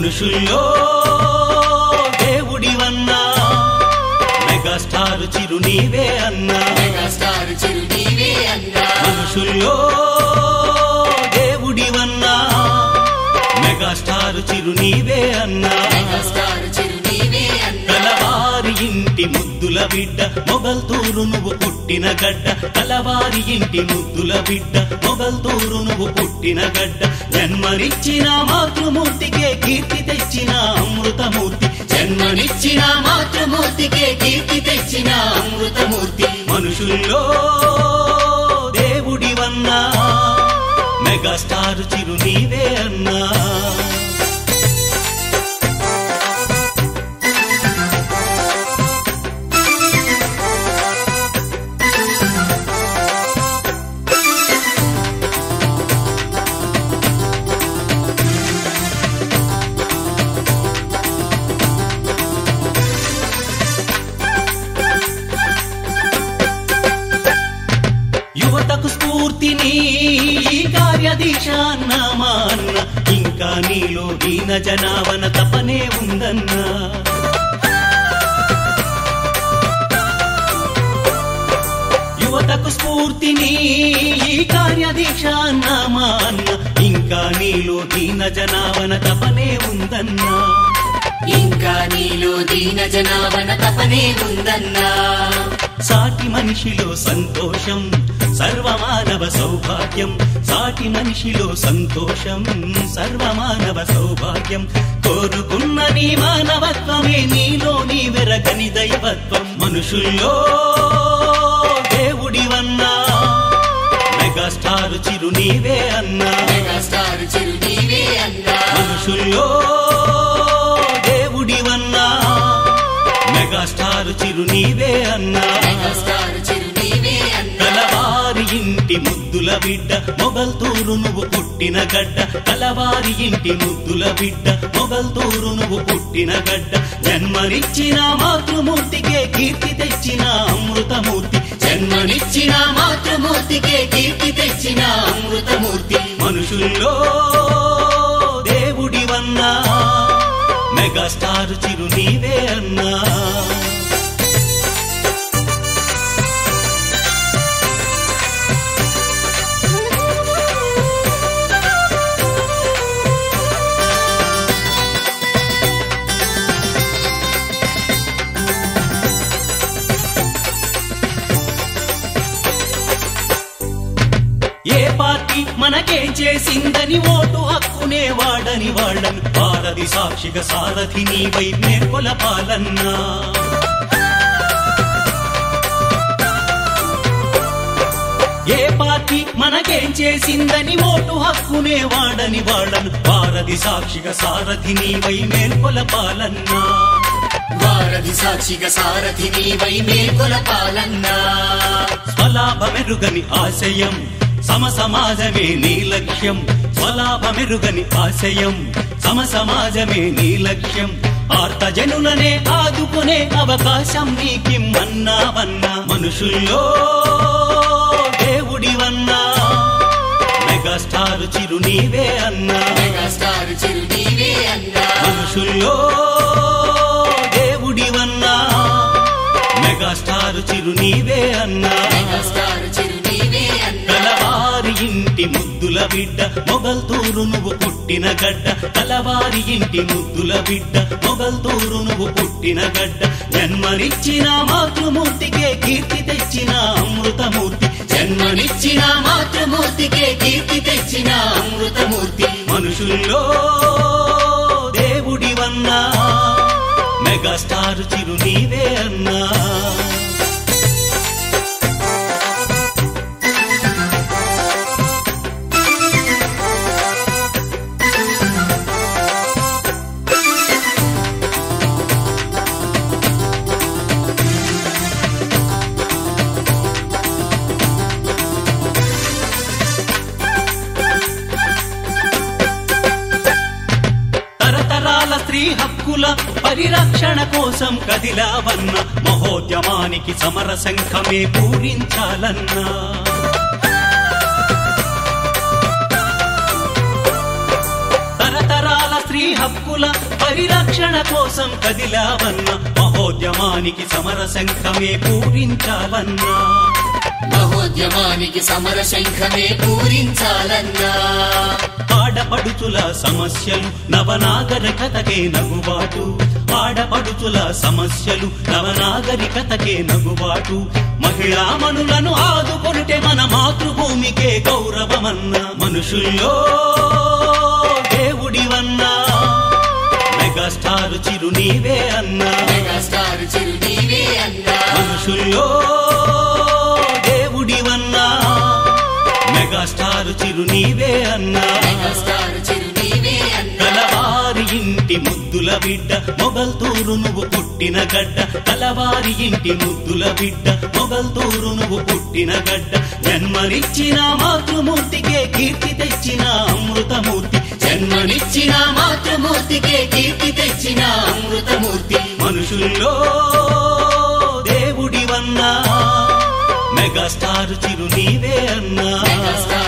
మనుషుల్లో దేవుడివన్నా మెగాస్టార్ చిరు నీవే అన్నా మెగాస్టార్ చిరు నీవే అన్నా మనుషుల్లో దేవుడివన్నా మెగాస్టార్ చిరు నీవే అన్నా మెగాస్టార్ చిరు నీవే అన్నా కలవారి ఇంటి ముద్దుల బిడ్డ మొగల్తూరు నువ్వు పుట్టిన గడ్డ కలవారి ఇంటి ముద్దుల బిడ్డ మొగల్తూరు నువ్వు పుట్టిన గడ్డ జన్మనిచ్చిన మాతృమూర్తికే కీర్తి తెచ్చిన అమృతమూర్తి జన్మనిచ్చిన మాతృమూర్తికే కీర్తి తెచ్చిన అమృతమూర్తి మనుషుల్లో దేవుడివన్నా మెగాస్టార్ చిరు నీవే అన్నా యువతకు స్ఫూర్తిని ఈ కార్యదీక్ష అన్నామా అన్న ఇంకా నీలో దీన జనావన తపనే ఉందన్నా యువతకు స్ఫూర్తిని ఈ కార్యదీక్ష అన్నామా అన్న ఇంకా నీలో దీన జనావన తపనే ఉందన్నా ఇంకా నీలో దీన జనావన తపనే ఉందన్నా సాటి మనిషిలో సంతోషం సర్వమానవ సౌభాగ్యం సాటి మనిషిలో సంతోషం సర్వమానవ సౌభాగ్యం కోరుకున్న నీ మానవత్వమే నీలో నీ వెరగని దైవత్వం మనుషుల్లో దేవుడివన్నా మెగాస్టార్ చిరు నీవే అన్నా మెగాస్టార్ చిరు నీవే అన్నా మనుషుల్లో దేవుడివన్నా మెగాస్టార్ చిరు నీవే అన్నా మెగాస్టార్ చిరు నీవే అన్నా కలవారి ఇంటి ముద్దుల బిడ్డ మొగల్తూరు నువ్వు పుట్టిన గడ్డ కలవారి ఇంటి ముద్దుల బిడ్డ మొగల్తూరు నువ్వు పుట్టిన గడ్డ జన్మనిచ్చిన మాతృమూర్తికే కీర్తి తెచ్చిన అమృతమూర్తి జన్మనిచ్చిన మాతృమూర్తికే కీర్తి తెచ్చిన అమృతమూర్తి మనుషుల్లో దేవుడివన్నా మెగాస్టార్ చిరు నీవే అన్నా ఏ పార్టీ మనకేం చేసిందని ఓటు హక్కునే వాడని వాళ్ళని భారతి సాక్షిగా సారథి నీవై మేర్కొల పాలన్నా ఏ పార్టీ మనకేం చేసిందని ఓటు హక్కునే వాడని వాళ్ళను భారతి సాక్షిగా సారథి నీవై మేల్కొల పాలన్నా వారధి సాక్షిగా సారథి నీవై మేల్కొల పాలన్నా స్వలాభమెరుగని ఆశయం సమ సమాజమే నీ లక్ష్యం స్వలాభమెరుగని ఆశయం సమ సమాజమే నీ లక్ష్యం ఆర్తజనులనే ఆదుకునే అవకాశం నీకిమ్మన్నావన్నా మనుషుల్లో దేవుడివన్నా మెగాస్టార్ చిరు నీవే అన్నా మెగాస్టార్ చిరు నీవే అన్నా మనుషుల్లో దేవుడివన్నా మెగాస్టార్ చిరు నీవే అన్నా మెగాస్టార్ చిరు నీవే అన్నా కలవారి ఇంటి ముద్దుల బిడ్డ మొగల్తూరు నువ్వు పుట్టిన గడ్డ కలవారి ఇంటి ముద్దుల బిడ్డ మొగల్తూరు నువ్వు పుట్టిన గడ్డ జన్మనిచ్చిన మాతృమూర్తికే కీర్తి తెచ్చిన అమృతమూర్తి జన్మనిచ్చిన మాతృమూర్తికే కీర్తి తెచ్చిన అమృతమూర్తి మనుషుల్లో దేవుడివన్నా మెగాస్టార్ చిరు నీవే అన్నా తరతరాల స్త్రీ హక్కుల పరిరక్షణ కోసం కదిలావన్న మహోద్యమానికి సమర శంఖమే పూరించాలన్నా తరతరాల స్త్రీ హక్కుల పరిరక్షణ కోసం కదిలావన్న మహోద్యమానికి సమర శంఖమే పూరించావన్నా మహోద్యమానికి సమర శంఖమే పూరించాలన్నా ఆడపడుచుల సమస్యలు నవనాగరికతకే నగుబాటు ఆడపడుచుల సమస్యలు నవనాగరికతకే నగుబాటు మహిళా మనులను ఆదుకొనుటే మన మాతృభూమికే గౌరవమన్న మనుషుల్లో దేవుడివన్నా మెగాస్టార్ చిరు నీవే అన్నా మెగాస్టార్ చిరు నీవే అన్నా మనుషుల్లో దేవుడివన్నా మెగాస్టార్ చిరు నీవే అన్నా మెగాస్టార్ చిరు నీవే అన్నా కలవారి ఇంటి ముద్దుల బిడ్డ మొగల్తూరు నువ్వు పుట్టిన గడ్డ కలవారి ఇంటి ముద్దుల బిడ్డ మొగల్తూరు నువ్వు పుట్టిన గడ్డ జన్మనిచ్చిన మాతృమూర్తికే కీర్తి తెచ్చిన అమృతమూర్తి జన్మనిచ్చిన మాతృమూర్తికే కీర్తి తెచ్చిన అమృతమూర్తి మనుషుల్లో దేవుడివన్నా మెగాస్టార్ చిరు నీవే అన్నా మెగాస్టార్